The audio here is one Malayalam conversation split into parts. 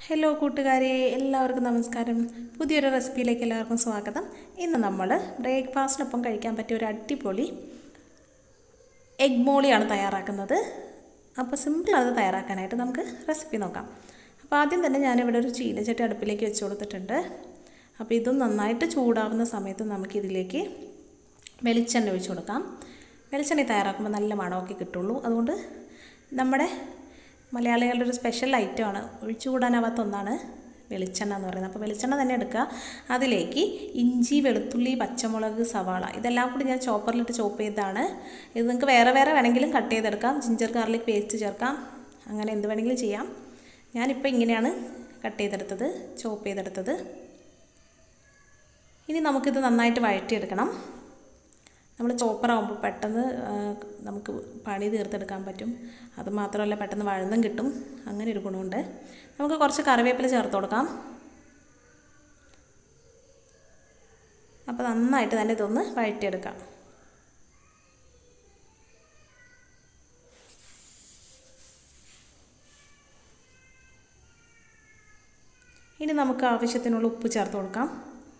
ഹലോ കൂട്ടുകാരെ എല്ലാവർക്കും നമസ്കാരം പുതിയൊരു റെസിപ്പിയിലേക്ക് എല്ലാവർക്കും സ്വാഗതം ഇന്ന് നമ്മൾ ബ്രേക്ക്ഫാസ്റ്റിനൊപ്പം കഴിക്കാൻ പറ്റിയ ഒരു അടിപൊളി എഗ് മോളിയാണ് തയ്യാറാക്കുന്നത് അപ്പോൾ സിമ്പിളാണ് അത് തയ്യാറാക്കാനായിട്ട് നമുക്ക് റെസിപ്പി നോക്കാം അപ്പോൾ ആദ്യം തന്നെ ഞാനിവിടെ ഒരു ചീനച്ചട്ടി അടുപ്പിലേക്ക് വെച്ച് കൊടുത്തിട്ടുണ്ട് അപ്പോൾ ഇതും നന്നായിട്ട് ചൂടാവുന്ന സമയത്ത് നമുക്കിതിലേക്ക് വെളിച്ചെണ്ണ ഒഴിച്ച് കൊടുക്കാം വെളിച്ചെണ്ണ തയ്യാറാക്കുമ്പോൾ നല്ല മണമൊക്കെ കിട്ടുള്ളൂ അതുകൊണ്ട് നമ്മുടെ മലയാളികളുടെ ഒരു സ്പെഷ്യൽ ഐറ്റമാണ് ഒഴിച്ചുകൂടാനാവാത്ത ഒന്നാണ് വെളിച്ചെണ്ണ എന്ന് പറയുന്നത് അപ്പോൾ വെളിച്ചെണ്ണ തന്നെ എടുക്കുക അതിലേക്ക് ഇഞ്ചി വെളുത്തുള്ളി പച്ചമുളക് സവാള ഇതെല്ലാം കൂടി ഞാൻ ചോപ്പറിലിട്ട് ചോപ്പ് ചെയ്തതാണ് ഇത് നിങ്ങൾക്ക് വേറെ വേറെ വേണമെങ്കിലും കട്ട് ചെയ്തെടുക്കാം ജിഞ്ചർ ഗാർലിക് പേസ്റ്റ് ചേർക്കാം അങ്ങനെ എന്ത് വേണമെങ്കിലും ചെയ്യാം ഞാനിപ്പോൾ ഇങ്ങനെയാണ് കട്ട് ചെയ്തെടുത്തത് ചോപ്പ് ചെയ്തെടുത്തത് ഇനി നമുക്കിത് നന്നായിട്ട് വഴറ്റിയെടുക്കണം നമ്മൾ ചോപ്പറാകുമ്പോൾ പെട്ടെന്ന് നമുക്ക് പണി തീർത്തെടുക്കാൻ പറ്റും അത് മാത്രമല്ല പെട്ടെന്ന് വഴന്നും കിട്ടും അങ്ങനെ ഒരു ഗുണമുണ്ട് നമുക്ക് കുറച്ച് കറിവേപ്പില ചേർത്ത് കൊടുക്കാം അപ്പോൾ നന്നായിട്ട് തന്നെ ഇതൊന്ന് വഴറ്റിയെടുക്കാം ഇനി നമുക്ക് ആവശ്യത്തിനുള്ള ഉപ്പ് ചേർത്ത് കൊടുക്കാം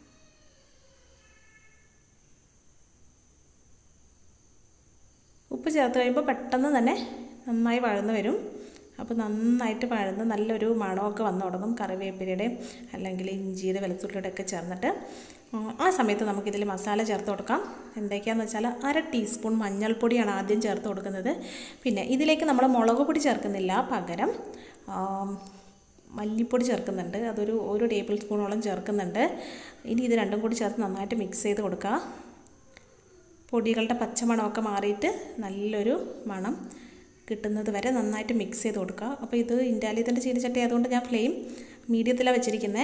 ഉപ്പ് ചേർത്ത് കഴിയുമ്പോൾ പെട്ടെന്ന് തന്നെ നന്നായി വഴന്ന് വരും അപ്പോൾ നന്നായിട്ട് വഴന്ന് നല്ലൊരു മണമൊക്കെ വന്നു തുടങ്ങും കറിവേപ്പിലയുടെ അല്ലെങ്കിൽ ഇഞ്ചിയുടെ വെളുത്തുള്ളിയുടെ ഒക്കെ ചേർന്നിട്ട് ആ സമയത്ത് നമുക്കിതിൽ മസാല ചേർത്ത് കൊടുക്കാം എന്തൊക്കെയാണെന്ന് വെച്ചാൽ അര ടീസ്പൂൺ മഞ്ഞൾപ്പൊടിയാണ് ആദ്യം ചേർത്ത് കൊടുക്കുന്നത് പിന്നെ ഇതിലേക്ക് നമ്മൾ മുളക് പൊടി ചേർക്കുന്നില്ല പകരം മല്ലിപ്പൊടി ചേർക്കുന്നുണ്ട് അതൊരു ഒരു ടേബിൾ സ്പൂണോളം ചേർക്കുന്നുണ്ട് ഇനി ഇത് രണ്ടും കൂടി ചേർത്ത് നന്നായിട്ട് മിക്സ് ചെയ്ത് കൊടുക്കുക പൊടികളുടെ പച്ചമണമൊക്കെ മാറിയിട്ട് നല്ലൊരു മണം കിട്ടുന്നത് വരെ നന്നായിട്ട് മിക്സ് ചെയ്ത് കൊടുക്കുക അപ്പോൾ ഇത് ഇൻഡാലിയത്തിൻ്റെ ചീനച്ചട്ടി ആയതുകൊണ്ട് ഞാൻ ഫ്ലെയിം മീഡിയത്തിലാണ് വെച്ചിരിക്കുന്നത്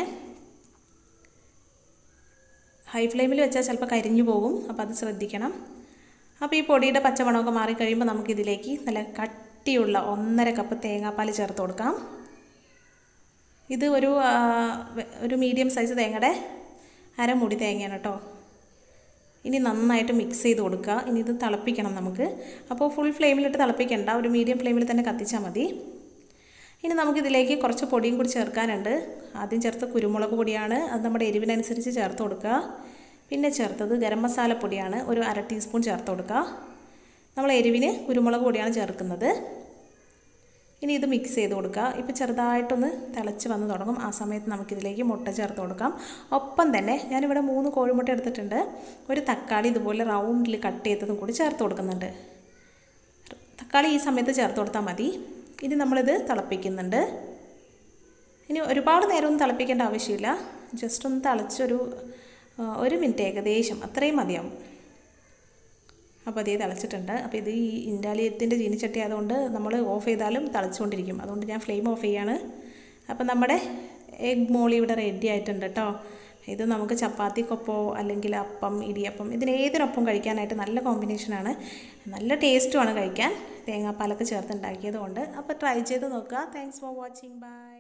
ഹൈ ഫ്ലെയിമിൽ വെച്ചാൽ ചിലപ്പോൾ കരിഞ്ഞു പോകും അപ്പോൾ അത് ശ്രദ്ധിക്കണം അപ്പോൾ ഈ പൊടിയുടെ പച്ചമണമൊക്കെ മാറിക്കഴിയുമ്പോൾ നമുക്കിതിലേക്ക് നല്ല കട്ടിയുള്ള ഒന്നര കപ്പ് തേങ്ങാപ്പാൽ ചേർത്ത് കൊടുക്കാം ഇത് ഒരു ഒരു മീഡിയം സൈസ് തേങ്ങയുടെ അരമുടി തേങ്ങയാണ് കേട്ടോ ഇനി നന്നായിട്ട് മിക്സ് ചെയ്ത് കൊടുക്കുക ഇനി ഇത് തിളപ്പിക്കണം നമുക്ക് അപ്പോൾ ഫുൾ ഫ്ലെയിമിലിട്ട് തിളപ്പിക്കേണ്ട ഒരു മീഡിയം ഫ്ലെയിമിൽ തന്നെ കത്തിച്ചാൽ മതി ഇനി നമുക്കിതിലേക്ക് കുറച്ച് പൊടിയും കൂടി ചേർക്കാനുണ്ട് ആദ്യം ചേർത്ത കുരുമുളക് പൊടിയാണ് അത് നമ്മുടെ എരിവിനനുസരിച്ച് ചേർത്ത് കൊടുക്കുക പിന്നെ ചേർത്തത് ഗരം മസാല പൊടിയാണ് ഒരു അര ടീസ്പൂൺ ചേർത്ത് കൊടുക്കുക നമ്മൾ എരിവിന് കുരുമുളക് പൊടിയാണ് ചേർക്കുന്നത് ഇനി ഇത് മിക്സ് ചെയ്ത് കൊടുക്കുക ഇപ്പോൾ ചെറുതായിട്ടൊന്ന് തിളച്ച് വന്ന് തുടങ്ങും ആ സമയത്ത് നമുക്കിതിലേക്ക് മുട്ട ചേർത്ത് കൊടുക്കാം ഒപ്പം തന്നെ ഞാനിവിടെ മൂന്ന് കോഴിമുട്ട എടുത്തിട്ടുണ്ട് ഒരു തക്കാളി ഇതുപോലെ റൗണ്ടിൽ കട്ട് ചെയ്തതും കൂടി ചേർത്ത് കൊടുക്കുന്നുണ്ട് തക്കാളി ഈ സമയത്ത് ചേർത്ത് കൊടുത്താൽ മതി ഇനി നമ്മളിത് തിളപ്പിക്കുന്നുണ്ട് ഇനി ഒരുപാട് നേരമൊന്നും തിളപ്പിക്കേണ്ട ആവശ്യമില്ല ജസ്റ്റ് ഒന്ന് തിളച്ചൊരു ഒരു മിനിറ്റ് ഏകദേശം അത്രയും മതിയാവും അപ്പോൾ അതേ തിളച്ചിട്ടുണ്ട് അപ്പോൾ ഇത് ഈ ഇൻഡാലിയത്തിൻ്റെ ചീനിച്ചട്ടി ആയതുകൊണ്ട് നമ്മൾ ഓഫ് ചെയ്താലും തിളച്ചുകൊണ്ടിരിക്കും അതുകൊണ്ട് ഞാൻ ഫ്ലെയിം ഓഫ് ചെയ്യാണ് അപ്പോൾ നമ്മുടെ എഗ് മോളി ഇവിടെ റെഡി ആയിട്ടുണ്ട് കേട്ടോ ഇത് നമുക്ക് ചപ്പാത്തിക്കൊപ്പോ അല്ലെങ്കിൽ അപ്പം ഇടിയപ്പം ഇതിന് ഏതിനൊപ്പം കഴിക്കാനായിട്ട് നല്ല കോമ്പിനേഷനാണ് നല്ല ടേസ്റ്റുമാണ് കഴിക്കാൻ തേങ്ങാപ്പാലൊക്കെ ചേർത്ത് ഉണ്ടാക്കിയത് കൊണ്ട് അപ്പോൾ ട്രൈ ചെയ്ത് നോക്കുക താങ്ക്സ് ഫോർ വാച്ചിങ് ബൈ